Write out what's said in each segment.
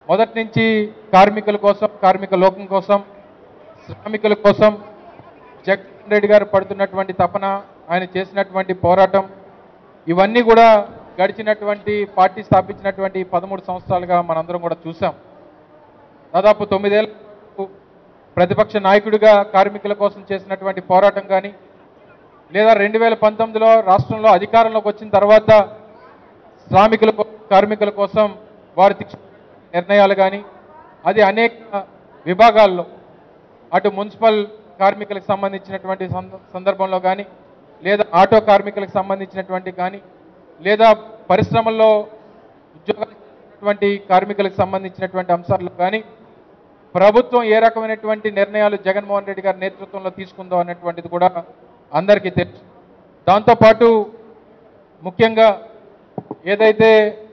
మొదటి నుంచి కార్మికుల కోసం కార్మిక లోకం కోసం శ్రామికుల కోసం జగన్ రెడ్డి గారు పడుతున్నటువంటి తపన ఆయన చేసినటువంటి పోరాటం ఇవన్నీ కూడా గడిచినటువంటి పార్టీ స్థాపించినటువంటి పదమూడు సంవత్సరాలుగా మనందరం కూడా చూసాం దాదాపు తొమ్మిదేళ్ళ పాటు ప్రతిపక్ష నాయకుడిగా కార్మికుల కోసం చేసినటువంటి పోరాటం కానీ లేదా రెండు వేల పంతొమ్మిదిలో రాష్ట్రంలో అధికారంలోకి వచ్చిన తర్వాత శ్రామికుల కో- కార్మికుల కోసం వారు తీసుకున్న నిర్ణయాలు కానీ అది అనేక విభాగాల్లో అటు మున్సిపల్ కార్మికులకు సంబంధించినటువంటి సంద- సందర్భంలో కానీ లేదా ఆటో కార్మికులకు సంబంధించినటువంటి కానీ లేదా పరిశ్రమల్లో ఉద్యోగాలు చేస్తున్నటువంటి కార్మికులకు సంబంధించినటువంటి అంశాల్లో కానీ ప్రభుత్వం ఏ రకమైనటువంటి నిర్ణయాలు జగన్మోహన్ రెడ్డి గారి నేతృత్వంలో తీసుకుందో అన్నటువంటిది కూడా అందరికీ తెలుసు దాంతోపాటు ముఖ్యంగా ఏదైతే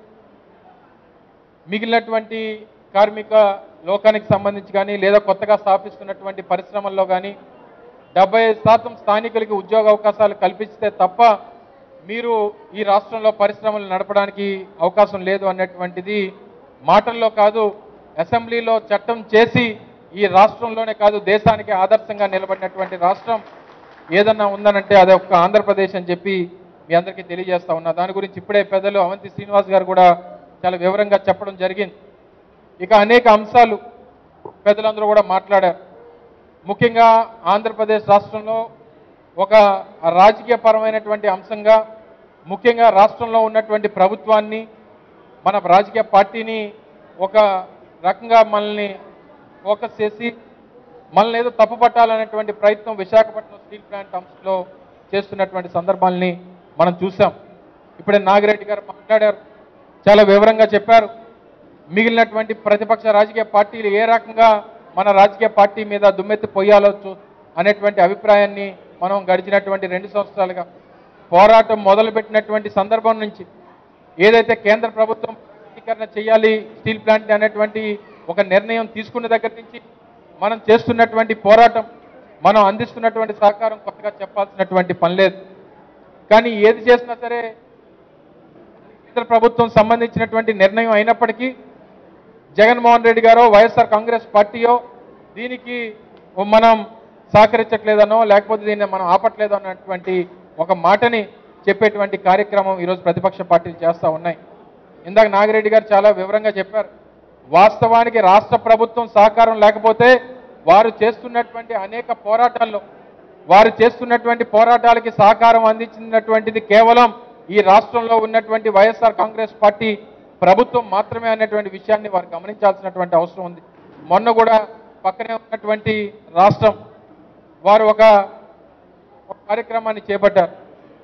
మిగిలినటువంటి కార్మిక లోకానికి సంబంధించి కానీ లేదా కొత్తగా స్థాపిస్తున్నటువంటి పరిశ్రమల్లో కానీ డెబ్బై శాతం స్థానికులకి ఉద్యోగ అవకాశాలు కల్పిస్తే తప్ప మీరు ఈ రాష్ట్రంలో పరిశ్రమలు నడపడానికి అవకాశం లేదు అన్నటువంటిది మాటల్లో కాదు అసెంబ్లీలో చట్టం చేసి ఈ రాష్ట్రంలోనే కాదు దేశానికి ఆదర్శంగా నిలబడినటువంటి రాష్ట్రం ఏదన్నా ఉందనంటే అది ఒక్క ఆంధ్రప్రదేశ్ అని చెప్పి మీ అందరికీ తెలియజేస్తా ఉన్నా దాని గురించి ఇప్పుడే పెద్దలు అవంతి శ్రీనివాస్ గారు కూడా చాలా వివరంగా చెప్పడం జరిగింది ఇక అనేక అంశాలు పెద్దలందరూ కూడా మాట్లాడారు ముఖ్యంగా ఆంధ్రప్రదేశ్ రాష్ట్రంలో ఒక రాజకీయపరమైనటువంటి అంశంగా ముఖ్యంగా రాష్ట్రంలో ఉన్నటువంటి ప్రభుత్వాన్ని మన రాజకీయ పార్టీని ఒక రకంగా మనల్ని ఫోకస్ చేసి మనల్ని ఏదో తప్పు పట్టాలనేటువంటి ప్రయత్నం విశాఖపట్నం స్టీల్ ప్లాంట్ అంశంలో చేస్తున్నటువంటి సందర్భాల్ని మనం చూసాం ఇప్పుడే నాగిరెడ్డి గారు మాట్లాడారు చాలా వివరంగా చెప్పారు మిగిలినటువంటి ప్రతిపక్ష రాజకీయ పార్టీలు ఏ రకంగా మన రాజకీయ పార్టీ మీద దుమ్మెత్తి పొయ్యాలో చూ అనేటువంటి అభిప్రాయాన్ని మనం గడిచినటువంటి రెండు సంవత్సరాలుగా పోరాటం మొదలుపెట్టినటువంటి సందర్భం నుంచి ఏదైతే కేంద్ర ప్రభుత్వం ప్రైవేటీకరణ చేయాలి స్టీల్ ప్లాంట్ అనేటువంటి ఒక నిర్ణయం తీసుకున్న దగ్గర నుంచి మనం చేస్తున్నటువంటి పోరాటం మనం అందిస్తున్నటువంటి సహకారం కొత్తగా చెప్పాల్సినటువంటి పని లేదు కానీ ఏది చేసినా సరే కేంద్ర ప్రభుత్వం సంబంధించినటువంటి నిర్ణయం అయినప్పటికీ జగన్మోహన్ రెడ్డి గారో వైఎస్ఆర్ కాంగ్రెస్ పార్టీయో దీనికి మనం సహకరించట్లేదనో లేకపోతే దీన్ని మనం ఆపట్లేదు అన్నటువంటి ఒక మాటని చెప్పేటువంటి కార్యక్రమం ఈరోజు ప్రతిపక్ష పార్టీలు చేస్తూ ఉన్నాయి ఇందాక నాగిరెడ్డి గారు చాలా వివరంగా చెప్పారు వాస్తవానికి రాష్ట్ర ప్రభుత్వం సహకారం లేకపోతే వారు చేస్తున్నటువంటి అనేక పోరాటాల్లో వారు చేస్తున్నటువంటి పోరాటాలకి సహకారం అందించినటువంటిది కేవలం ఈ రాష్ట్రంలో ఉన్నటువంటి వైఎస్ఆర్ కాంగ్రెస్ పార్టీ ప్రభుత్వం మాత్రమే అన్నటువంటి విషయాన్ని వారు గమనించాల్సినటువంటి అవసరం ఉంది మొన్న కూడా పక్కనే ఉన్నటువంటి రాష్ట్రం వారు ఒక ఒక కార్యక్రమాన్ని చేపట్టారు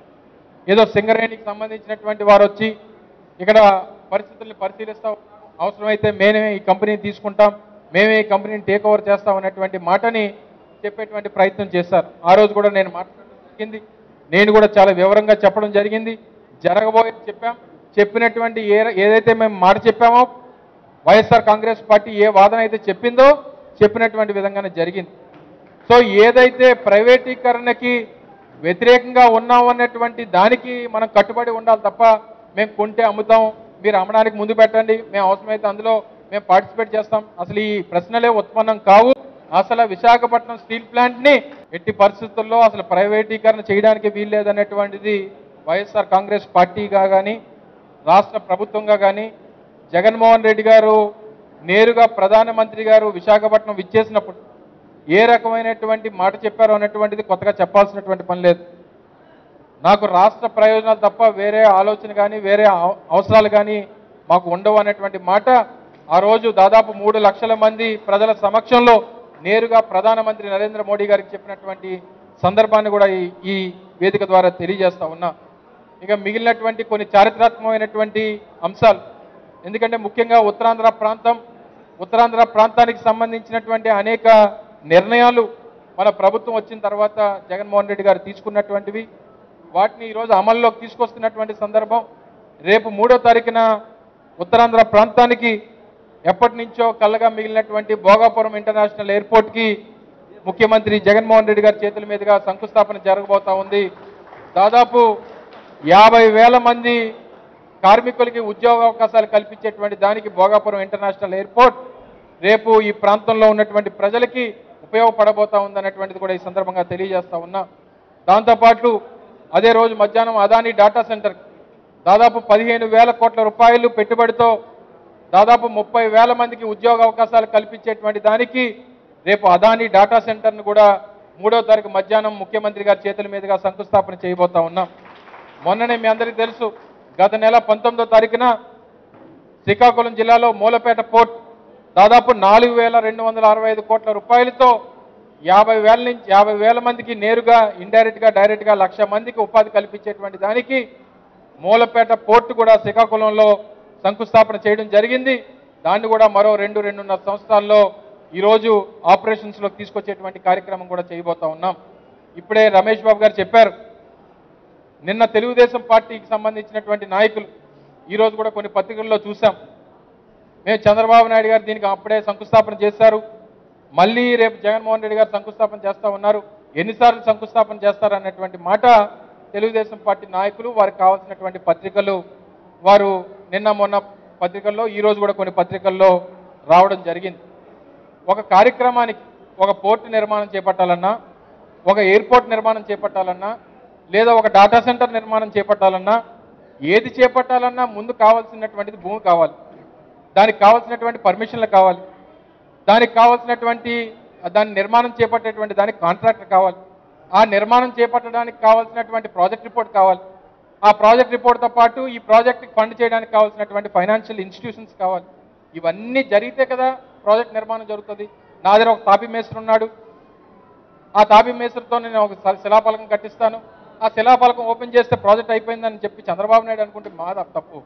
ఏదో సింగరేణికి సంబంధించినటువంటి వారు వచ్చి ఇక్కడ పరిస్థితుల్ని పరిశీలిస్తాం అవసరమైతే మేమే ఈ కంపెనీని తీసుకుంటాం మేమే ఈ కంపెనీని టేక్ ఓవర్ చేస్తాం అనేటువంటి మాటని చెప్పేటువంటి ప్రయత్నం చేశారు ఆ రోజు కూడా నేను మాట్లాడడం జరిగింది నేను కూడా చాలా వివరంగా చెప్పడం జరిగింది జరగబోయే చెప్పాం చెప్పినటువంటి ఏ ఏదైతే మేము మాట చెప్పామో వైఎస్ఆర్ కాంగ్రెస్ పార్టీ ఏ వాదన అయితే చెప్పిందో చెప్పినటువంటి విధంగానే జరిగింది సో ఏదైతే ప్రైవేటీకరణకి వ్యతిరేకంగా ఉన్నామన్నటువంటి దానికి మనం కట్టుబడి ఉండాలి తప్ప మేము కొంటే అమ్ముతాం మీరు అమ్మడానికి ముందు పెట్టండి మేము అవసరమైతే అందులో మేము పార్టిసిపేట్ చేస్తాం అసలు ఈ ప్రశ్నలే ఉత్పన్నం కావు అసలు విశాఖపట్నం స్టీల్ ప్లాంట్ని ఎట్టి పరిస్థితుల్లో అసలు ప్రైవేటీకరణ చేయడానికి వీల్లేదనేటువంటిది వైఎస్ఆర్ కాంగ్రెస్ పార్టీగా కానీ రాష్ట్ర ప్రభుత్వంగా కానీ జగన్మోహన్ రెడ్డి గారు నేరుగా ప్రధానమంత్రి గారు విశాఖపట్నం విచ్చేసినప్పుడు ఏ రకమైనటువంటి మాట చెప్పారో అన్నటువంటిది కొత్తగా చెప్పాల్సినటువంటి పని లేదు నాకు రాష్ట్ర ప్రయోజనాలు తప్ప వేరే ఆలోచన కానీ వేరే అవ- అవసరాలు కానీ మాకు ఉండవు అనేటువంటి మాట ఆ రోజు దాదాపు మూడు లక్షల మంది ప్రజల సమక్షంలో నేరుగా ప్రధానమంత్రి నరేంద్ర మోడీ గారికి చెప్పినటువంటి సందర్భాన్ని కూడా ఈ ఈ వేదిక ద్వారా తెలియజేస్తా ఉన్నా ఇక మిగిలినటువంటి కొన్ని చారిత్రాత్మకమైనటువంటి అంశాలు ఎందుకంటే ముఖ్యంగా ఉత్తరాంధ్ర ప్రాంతం ఉత్తరాంధ్ర ప్రాంతానికి సంబంధించినటువంటి అనేక నిర్ణయాలు మన ప్రభుత్వం వచ్చిన తర్వాత జగన్మోహన్ రెడ్డి గారు తీసుకున్నటువంటివి వాటిని ఈరోజు అమల్లోకి తీసుకొస్తున్నటువంటి సందర్భం రేపు మూడో తారీఖున ఉత్తరాంధ్ర ప్రాంతానికి ఎప్పటి నుంచో కళ్ళగా మిగిలినటువంటి భోగాపురం ఇంటర్నేషనల్ ఎయిర్పోర్ట్కి ముఖ్యమంత్రి జగన్మోహన్ రెడ్డి గారి చేతుల మీదుగా శంకుస్థాపన జరగబోతా ఉంది దాదాపు యాభై వేల మంది కార్మికులకి ఉద్యోగ అవకాశాలు కల్పించేటువంటి దానికి భోగాపురం ఇంటర్నేషనల్ ఎయిర్పోర్ట్ రేపు ఈ ప్రాంతంలో ఉన్నటువంటి ప్రజలకి ఉపయోగపడబోతా ఉందన్నటువంటిది కూడా ఈ సందర్భంగా తెలియజేస్తా ఉన్నా దాంతోపాటు అదే రోజు మధ్యాహ్నం అదాని డేటా సెంటర్ దాదాపు పదిహేను వేల కోట్ల రూపాయలు పెట్టుబడితో దాదాపు ముప్పై వేల మందికి ఉద్యోగ అవకాశాలు కల్పించేటువంటి దానికి రేపు అదాని డేటా సెంటర్ను కూడా మూడో తారీఖు మధ్యాహ్నం ముఖ్యమంత్రి గారి చేతుల మీదుగా శంకుస్థాపన చేయబోతా ఉన్నాం మొన్ననే మీ అందరికీ తెలుసు గత నెల పంతొమ్మిదో తారీఖున శ్రీకాకుళం జిల్లాలో మూలపేట పోర్ట్ దాదాపు నాలుగు వేల రెండు వందల అరవై ఐదు కోట్ల రూపాయలతో యాభై వేల నుంచి యాభై వేల మందికి నేరుగా ఇండైరెక్ట్గా డైరెక్ట్గా లక్ష మందికి ఉపాధి కల్పించేటువంటి దానికి మూలపేట పోర్టు కూడా శ్రీకాకుళంలో శంకుస్థాపన చేయడం జరిగింది దాన్ని కూడా మరో రెండు రెండున్నర సంవత్సరాల్లో ఈరోజు ఆపరేషన్స్లోకి తీసుకొచ్చేటువంటి కార్యక్రమం కూడా చేయబోతా ఉన్నాం ఇప్పుడే రమేష్ బాబు గారు చెప్పారు నిన్న తెలుగుదేశం పార్టీకి సంబంధించినటువంటి నాయకులు ఈరోజు కూడా కొన్ని పత్రికల్లో చూసాం మేము చంద్రబాబు నాయుడు గారు దీనికి అప్పుడే శంకుస్థాపన చేశారు మళ్ళీ రేపు జగన్మోహన్ రెడ్డి గారు శంకుస్థాపన చేస్తా ఉన్నారు ఎన్నిసార్లు శంకుస్థాపన చేస్తారు అన్నటువంటి మాట తెలుగుదేశం పార్టీ నాయకులు వారికి కావాల్సినటువంటి పత్రికలు వారు నిన్న మొన్న పత్రికల్లో ఈ రోజు కూడా కొన్ని పత్రికల్లో రావడం జరిగింది ఒక కార్యక్రమానికి ఒక పోర్టు నిర్మాణం చేపట్టాలన్నా ఒక ఎయిర్పోర్ట్ నిర్మాణం చేపట్టాలన్నా లేదా ఒక డాటా సెంటర్ నిర్మాణం చేపట్టాలన్నా ఏది చేపట్టాలన్నా ముందు కావాల్సినటువంటిది భూమి కావాలి దానికి కావాల్సినటువంటి పర్మిషన్లు కావాలి దానికి కావాల్సినటువంటి దాని నిర్మాణం చేపట్టేటువంటి దానికి కాంట్రాక్టర్ కావాలి ఆ నిర్మాణం చేపట్టడానికి కావాల్సినటువంటి ప్రాజెక్ట్ రిపోర్ట్ కావాలి ఆ ప్రాజెక్ట్ రిపోర్ట్తో పాటు ఈ ప్రాజెక్ట్కి ఫండ్ చేయడానికి కావాల్సినటువంటి ఫైనాన్షియల్ ఇన్స్టిట్యూషన్స్ కావాలి ఇవన్నీ జరిగితే కదా ప్రాజెక్ట్ నిర్మాణం జరుగుతుంది నా దగ్గర ఒక తాపి మేస్త్రి ఉన్నాడు ఆ తాపి మేస్త్రితో నేను ఒక శ- శిలాఫలకం కట్టిస్తాను ఆ శిలాఫలకం ఓపెన్ చేస్తే ప్రాజెక్ట్ అయిపోయిందని చెప్పి చంద్రబాబు నాయుడు అనుకుంటే మాది తప్పు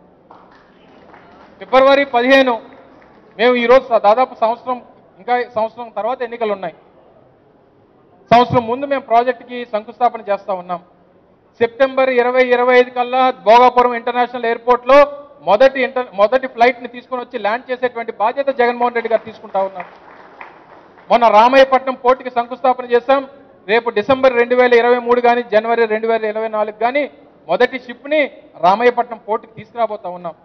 ఫిబ్రవరి పదిహేను మేము ఈరోజు స- దాదాపు సంవత్సరం ఇంకా సంవత్సరం తర్వాత ఎన్నికలు ఉన్నాయి సంవత్సరం ముందు మేము ప్రాజెక్టుకి శంకుస్థాపన చేస్తా ఉన్నాం సెప్టెంబర్ ఇరవై ఇరవై ఐదు కల్లా భోగాపురం ఇంటర్నేషనల్ ఎయిర్పోర్ట్లో మొదటి ఇంటర్ మొదటి ఫ్లైట్ని తీసుకొని వచ్చి ల్యాండ్ చేసేటువంటి బాధ్యత జగన్మోహన్ రెడ్డి గారు తీసుకుంటా ఉన్నారు మొన్న రామాయపట్నం పోర్టుకి శంకుస్థాపన చేశాం రేపు డిసెంబర్ రెండు వేల ఇరవై మూడు కానీ జనవరి రెండు వేల ఇరవై నాలుగు కానీ మొదటి షిప్ని రామాయపట్నం పోర్టుకి తీసుకురాబోతా ఉన్నాం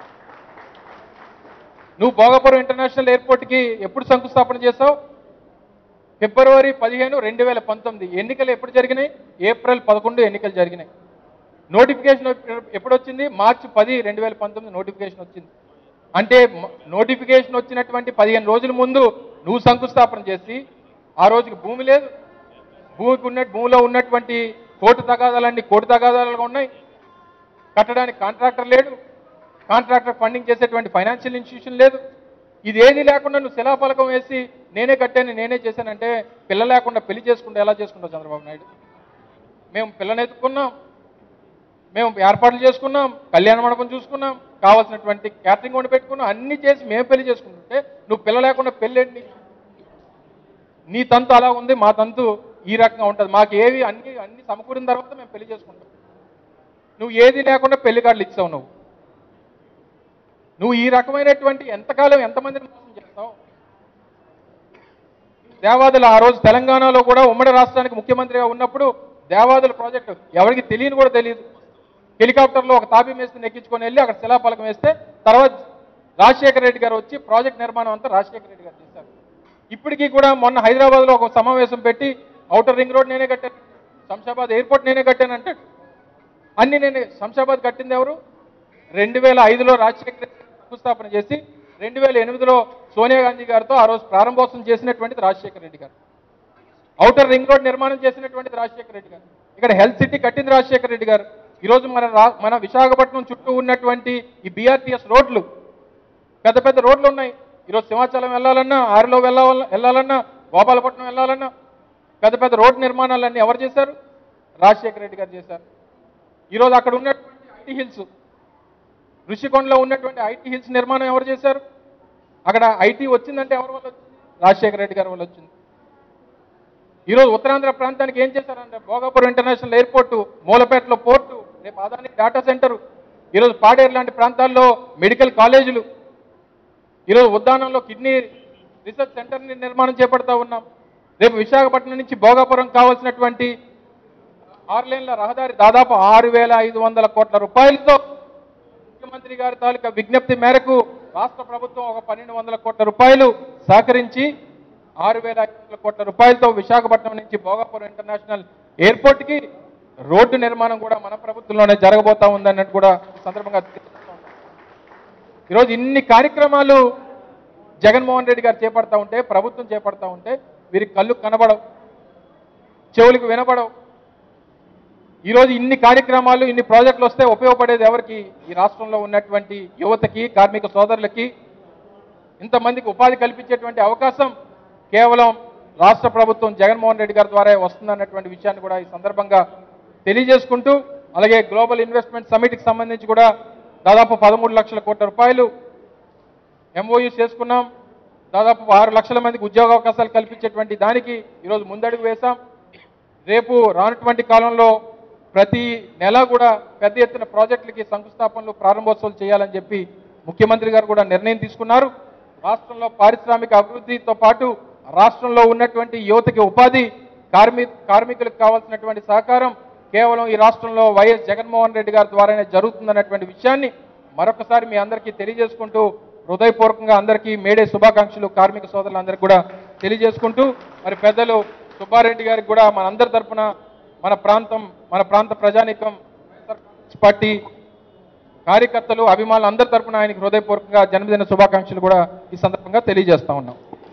నువ్వు భోగాపురం ఇంటర్నేషనల్ ఎయిర్పోర్ట్కి ఎప్పుడు శంకుస్థాపన చేసావు ఫిబ్రవరి పదిహేను రెండు వేల పంతొమ్మిది ఎన్నికలు ఎప్పుడు జరిగినాయి ఏప్రిల్ పదకొండు ఎన్నికలు జరిగినాయి నోటిఫికేషన్ ఎప్పుడు- ఎప్పుడు వచ్చింది మార్చి పది రెండు వేల పంతొమ్మిది నోటిఫికేషన్ వచ్చింది అంటే మ- నోటిఫికేషన్ వచ్చినటువంటి పదిహేను రోజుల ముందు నువ్వు శంకుస్థాపన చేసి ఆ రోజుకి భూమి లేదు భూమికి ఉన్న భూమిలో ఉన్నటువంటి కోర్టు తగాదాలన్నీ కోర్టు తగాదాలుగా ఉన్నాయి కట్టడానికి కాంట్రాక్టర్ లేడు కాంట్రాక్టర్ ఫండింగ్ చేసేటువంటి ఫైనాన్షియల్ ఇన్స్టిట్యూషన్ లేదు ఇది ఏది లేకుండా నువ్వు శిలాఫలకం వేసి నేనే కట్టాను నేనే చేశానంటే పిల్ల లేకుండా పెళ్లి చేసుకుంటే ఎలా చేసుకుంటావు చంద్రబాబు నాయుడు మేము పిల్లని ఎత్తుకున్నాం మేము ఏర్పాట్లు చేసుకున్నాం కళ్యాణ మండపం చూసుకున్నాం కావాల్సినటువంటి క్యాటరింగ్ వండి పెట్టుకున్నాం అన్ని చేసి మేము పెళ్లి చేసుకుంటుంటే నువ్వు పిల్ల లేకుండా పెళ్ళి ఏంటి నీ తంతు అలా ఉంది మా తంతు ఈ రకంగా ఉంటుంది మాకు ఏవి అన్ని అన్ని సమకూరిన తర్వాత మేము పెళ్లి చేసుకుంటాం నువ్వు ఏది లేకుండా పెళ్లి కార్డులు ఇచ్చావు నువ్వు నువ్వు ఈ రకమైనటువంటి ఎంతకాలం ఎంతమందిని మోసం చేస్తావు దేవాదులు ఆ రోజు తెలంగాణలో కూడా ఉమ్మడి రాష్ట్రానికి ముఖ్యమంత్రిగా ఉన్నప్పుడు దేవాదుల ప్రాజెక్టు ఎవరికి తెలియని కూడా తెలియదు హెలికాప్టర్లో ఒక తాపి మేస్త్రిని ఎక్కించుకొని వెళ్ళి అక్కడ శిలాఫలకం వేస్తే తర్వాత రాజశేఖర రెడ్డి గారు వచ్చి ప్రాజెక్ట్ నిర్మాణం అంతా రాజశేఖర రెడ్డి గారు చేశారు ఇప్పటికీ కూడా మొన్న హైదరాబాద్లో ఒక సమావేశం పెట్టి ఔటర్ రింగ్ రోడ్ నేనే కట్టాను శంషాబాద్ ఎయిర్పోర్ట్ నేనే కట్టాను అంటే అన్ని నేనే శంషాబాద్ కట్టింది ఎవరు రెండు వేల ఐదులో రాజశేఖర రెడ్డి గారు శంకుస్థాపన చేసి రెండు వేల ఎనిమిదిలో సోనియా గాంధీ గారితో ఆ రోజు ప్రారంభోత్సవం చేసినటువంటిది రాజశేఖర రెడ్డి గారు ఔటర్ రింగ్ రోడ్ నిర్మాణం చేసినటువంటిది రాజశేఖర రెడ్డి గారు ఇక్కడ హెల్త్ సిటీ కట్టింది రాజశేఖర రెడ్డి గారు ఈరోజు మన రా- మన విశాఖపట్నం చుట్టూ ఉన్నటువంటి ఈ బీఆర్టీఎస్ రోడ్లు పెద్ద పెద్ద రోడ్లు ఉన్నాయి ఈరోజు సింహాచలం వెళ్ళాలన్నా ఆరిలో వెళ్ళాల వెళ్ళాలన్నా గోపాలపట్నం వెళ్ళాలన్నా పెద్ద పెద్ద రోడ్ నిర్మాణాలన్నీ ఎవరు చేశారు రాజశేఖర రెడ్డి గారు చేశారు ఈరోజు అక్కడ ఉన్నటువంటి ఐటీ హిల్స్ ఋషికొండలో ఉన్నటువంటి ఐటీ హిల్స్ నిర్మాణం ఎవరు చేశారు అక్కడ ఐటీ వచ్చిందంటే ఎవరి వల్ల వచ్చింది రాజశేఖర రెడ్డి గారి వల్ల వచ్చింది ఈరోజు ఉత్తరాంధ్ర ప్రాంతానికి ఏం చేశారంటే భోగాపురం ఇంటర్నేషనల్ ఎయిర్పోర్టు మూలపేటలో పోర్టు రేపు అదాని డేటా సెంటరు ఈరోజు పాడేరు లాంటి ప్రాంతాల్లో మెడికల్ కాలేజీలు ఈరోజు ఉద్దానంలో కిడ్నీ రీసెర్చ్ సెంటర్ని నిర్మాణం చేపడతా ఉన్నాం రేపు విశాఖపట్నం నుంచి భోగాపురం కావాల్సినటువంటి ఆరు లేన్ల రహదారి దాదాపు ఆరు వేల ఐదు వందల కోట్ల రూపాయలతో ముఖ్యమంత్రి గారి తాలూకా విజ్ఞప్తి మేరకు రాష్ట్ర ప్రభుత్వం ఒక పన్నెండు వందల కోట్ల రూపాయలు సహకరించి ఆరు వేల ఐదు వందల కోట్ల రూపాయలతో విశాఖపట్నం నుంచి భోగాపురం ఇంటర్నేషనల్ ఎయిర్పోర్ట్కి రోడ్డు నిర్మాణం కూడా మన ప్రభుత్వంలోనే జరగబోతా ఉందన్నట్టు కూడా ఈ సందర్భంగా తెలియజేస్తా ఉన్నాం. ఈరోజు ఇన్ని కార్యక్రమాలు జగన్మోహన్ రెడ్డి గారు చేపడతా ఉంటే ప్రభుత్వం చేపడతా ఉంటే వీరికి కళ్ళు కనబడవు చెవులకు వినబడవు ఈరోజు ఇన్ని కార్యక్రమాలు ఇన్ని ప్రాజెక్టులు వస్తే ఉపయోగపడేది ఎవరికి ఈ రాష్ట్రంలో ఉన్నటువంటి యువతకి కార్మిక సోదరులకి ఇంతమందికి ఉపాధి కల్పించేటువంటి అవకాశం కేవలం రాష్ట్ర ప్రభుత్వం జగన్మోహన్ రెడ్డి గారి ద్వారా వస్తుందన్నటువంటి విషయాన్ని కూడా ఈ సందర్భంగా తెలియజేసుకుంటూ అలాగే గ్లోబల్ ఇన్వెస్ట్మెంట్ సమిట్కి సంబంధించి కూడా దాదాపు పదమూడు లక్షల కోట్ల రూపాయలు ఎంఓయూ చేసుకున్నాం దాదాపు ఆరు లక్షల మందికి ఉద్యోగ అవకాశాలు కల్పించేటువంటి దానికి ఈరోజు ముందడుగు వేశాం రేపు రానటువంటి కాలంలో ప్రతి నెల కూడా పెద్ద ఎత్తున ప్రాజెక్టులకి శంకుస్థాపనలు ప్రారంభోత్సవాలు చేయాలని చెప్పి ముఖ్యమంత్రి గారు కూడా నిర్ణయం తీసుకున్నారు రాష్ట్రంలో పారిశ్రామిక అభివృద్ధితో పాటు రాష్ట్రంలో ఉన్నటువంటి యువతకి ఉపాధి కార్మి కార్మికులకు కావాల్సినటువంటి సహకారం కేవలం ఈ రాష్ట్రంలో వైఎస్ జగన్మోహన్ రెడ్డి గారి ద్వారానే జరుగుతుందన్నటువంటి విషయాన్ని మరొకసారి మీ అందరికీ తెలియజేసుకుంటూ హృదయపూర్వకంగా అందరికీ మేడే శుభాకాంక్షలు కార్మిక సోదరులందరికీ కూడా తెలియజేసుకుంటూ మరి పెద్దలు సుబ్బారెడ్డి గారికి కూడా మన అందరి తరపున మన ప్రాంతం మన ప్రాంత ప్రజానీకం వైఎస్ఆర్ కాంగ్రెస్ పార్టీ కార్యకర్తలు అభిమానులు అందరి తరపున ఆయనకి హృదయపూర్వకంగా జన్మదిన శుభాకాంక్షలు కూడా ఈ సందర్భంగా తెలియజేస్తా ఉన్నాం